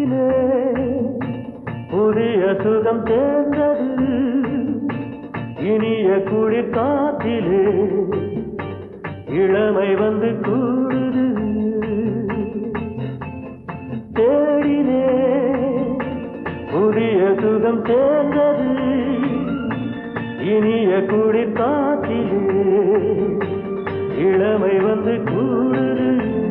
தேடினே புதிய சுகம் சேர்ந்தது இனிய குளிர் காற்றிலே இளமை வந்து கூடுது தேடினே புதிய சுகம் சேர்ந்தது இனிய குளிர் காற்றிலே இளமை வந்து கூடுது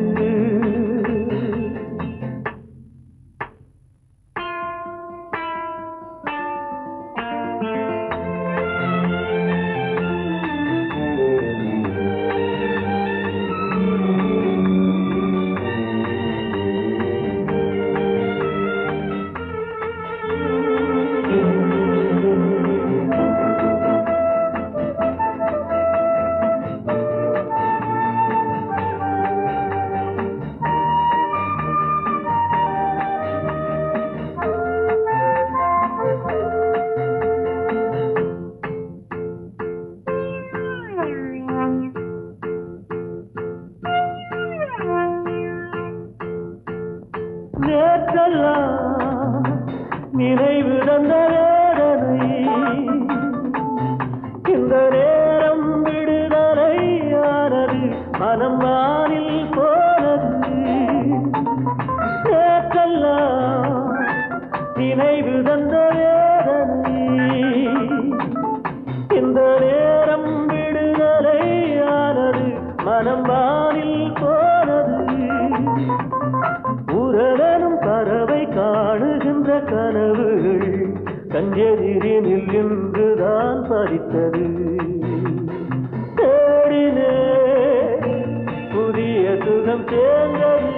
நேற்றெல்லாம் நினைவு தந்த வேதனை இந்த நேரம் விடுதலை ஆனது மனம் வானில் போனது நேற்றெல்லாம் நினைவு தந்த வேதனை இந்த நேரம் விடுதலை ஆனது மனம் வானில் போனது உரலனும் பறவை காணுகின்ற கனவுகள் கஞ்செதிரினில் நின்றுதான் பறித்தது தேடினே புதிய சுகம் சேர்ந்தது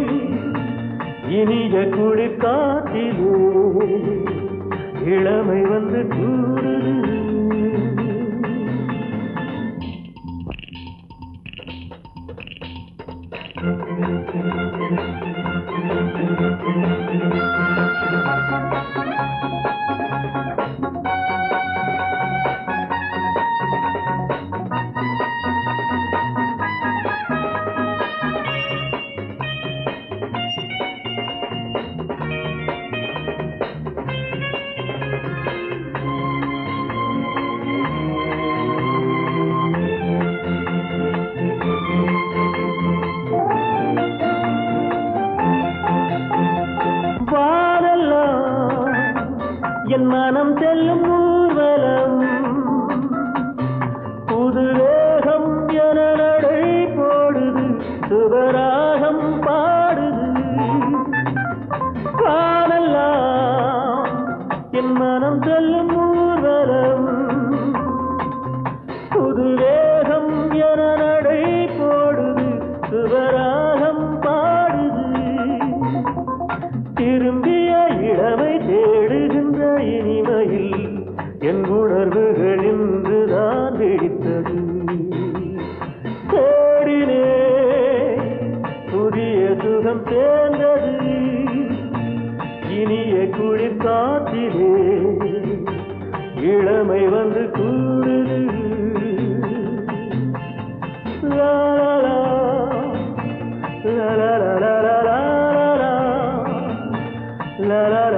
இனிய குளிர் காற்றிலே இளமை வந்து கூடுது வானெல்லாம் என் மனம் செல்லும் ஊர்வலம் புது வேகம் என நடை போடுது சுபராகம் பாடுது வானெல்லாம் என் மனம் செல்லும் ஊர்வலம் புது வேகம் என நடை போடுது சுபராகம் பாடுது திரும்பிய இளமை தேடுகின்ற இனிமையில் என் உணர்வுகள் இன்றுதான் வெடித்தது தேடினே புதிய சுகம் சேர்ந்தது இனிய குளிர் காற்றிலே இளமை வந்து கூடுது லா லா லா லா லா லா லா லா லா லா